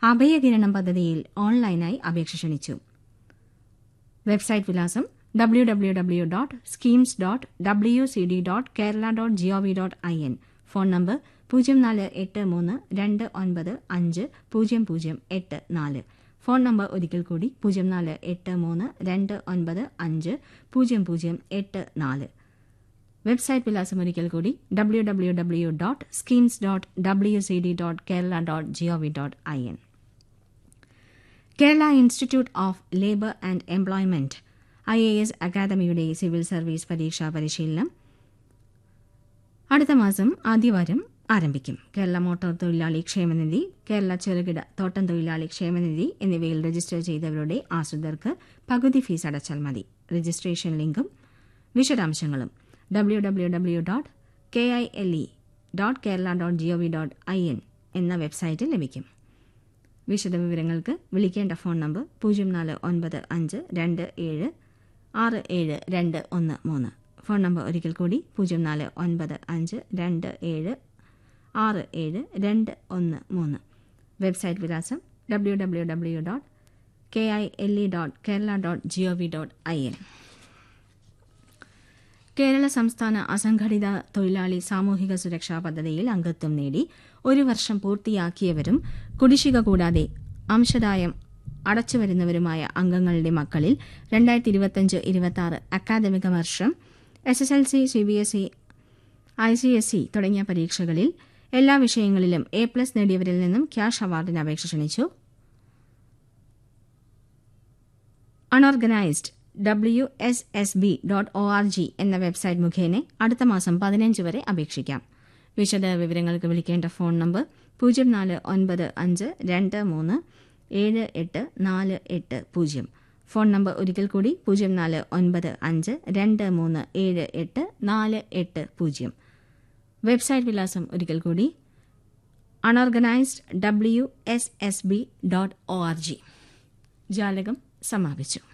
അഭയകിരണം പദ്ധതിയിൽ ഓൺലൈനായി അപേക്ഷ ക്ഷണിച്ചു വെബ്സൈറ്റ് വിലാസം W W W dot schemes dot W C D dot Kerala dot GOV dot I N phone number പൂജ്യം നാല് എട്ട് മൂന്ന് രണ്ട് ഒൻപത് അഞ്ച് പൂജ്യം പൂജ്യം എട്ട് നാല് ഫോൺ നമ്പർ ഒരിക്കൽ കൂടി പൂജ്യം നാല് എട്ട് മൂന്ന് രണ്ട് ഒൻപത് അഞ്ച് പൂജ്യം പൂജ്യം എട്ട് നാല് വെബ്സൈറ്റ് വിലാസം ഒരിക്കൽ കൂടി W W W dot schemes dot W C D dot Kerala dot GOV dot I N Kerala institute of labour and employment I A S അക്കാദമിയുടെ സിവിൽ സർവീസ് പരീക്ഷാ പരിശീലനം അടുത്ത മാസം ആദ്യവാരം ആരംഭിക്കും കേരള മോട്ടോർ തൊഴിലാളി ക്ഷേമനിധി കേരള ചെറുകിട തോട്ടം തൊഴിലാളി ക്ഷേമനിധി എന്നിവയിൽ രജിസ്റ്റർ ചെയ്തവരുടെ ആശ്രിതർക്ക് പകുതി ഫീസ് അടച്ചാൽ മതി രജിസ്ട്രേഷൻ ലിങ്കും വിശദാംശങ്ങളും W W W dot K I L E dot Kerala dot G O V dot I N എന്ന വെബ്സൈറ്റിൽ ലഭിക്കും വിശദവിവരങ്ങൾക്ക് വിളിക്കേണ്ട ഫോൺ നമ്പർ പൂജ്യം നാല് ഒൻപത് അഞ്ച് രണ്ട് ഏഴ് ആറ് ഏഴ് രണ്ട് ഒന്ന് മൂന്ന് ഫോൺ നമ്പർ ഒരിക്കൽ കൂടി പൂജ്യം നാല് ഒൻപത് അഞ്ച് രണ്ട് ഏഴ് ആറ് ഏഴ് രണ്ട് ഒന്ന് മൂന്ന് വെബ്സൈറ്റ് വിലാസം W W W dot K I L E dot Kerala dot G O V dot I N Kerala സംസ്ഥാന അസംഘടിത തൊഴിലാളി സാമൂഹിക സുരക്ഷാ പദ്ധതിയിൽ അംഗത്വം നേടി ഒരു വർഷം പൂർത്തിയാക്കിയവരും കുടിശ്ശിക കൂടാതെ അംശദായം അടച്ചുവരുന്നവരുമായ അംഗങ്ങളുടെ മക്കളിൽ രണ്ടായിരത്തി ഇരുപത്തിയഞ്ച് ഇരുപത്തി അക്കാദമിക വർഷം S S L C C B S E I C S E തുടങ്ങിയ പരീക്ഷകളിൽ എല്ലാ വിഷയങ്ങളിലും എ പ്ലസ് നേടിയവരിൽ നിന്നും ക്യാഷ് അവാർഡിന് അപേക്ഷ ക്ഷണിച്ചു unorganised W S S B dot O R G എന്ന വെബ്സൈറ്റ് മുഖേന അടുത്ത മാസം പതിനഞ്ച് വരെ അപേക്ഷിക്കാം വിശദ വിവരങ്ങൾക്ക് വിളിക്കേണ്ട ഫോൺ നമ്പർ പൂജ്യം നാല് ഒൻപത് അഞ്ച് രണ്ട് മൂന്ന് ഏഴ് എട്ട് നാല് എട്ട് പൂജ്യം ഫോൺ നമ്പർ ഒരിക്കൽ കൂടി പൂജ്യം നാല് ഒൻപത് അഞ്ച് രണ്ട് മൂന്ന് ഏഴ് എട്ട് നാല് എട്ട് പൂജ്യം വെബ്സൈറ്റ് വിലാസം ഒരിക്കൽ കൂടി unorganised W S S B dot O R G ജാലകം സമാപിച്ചു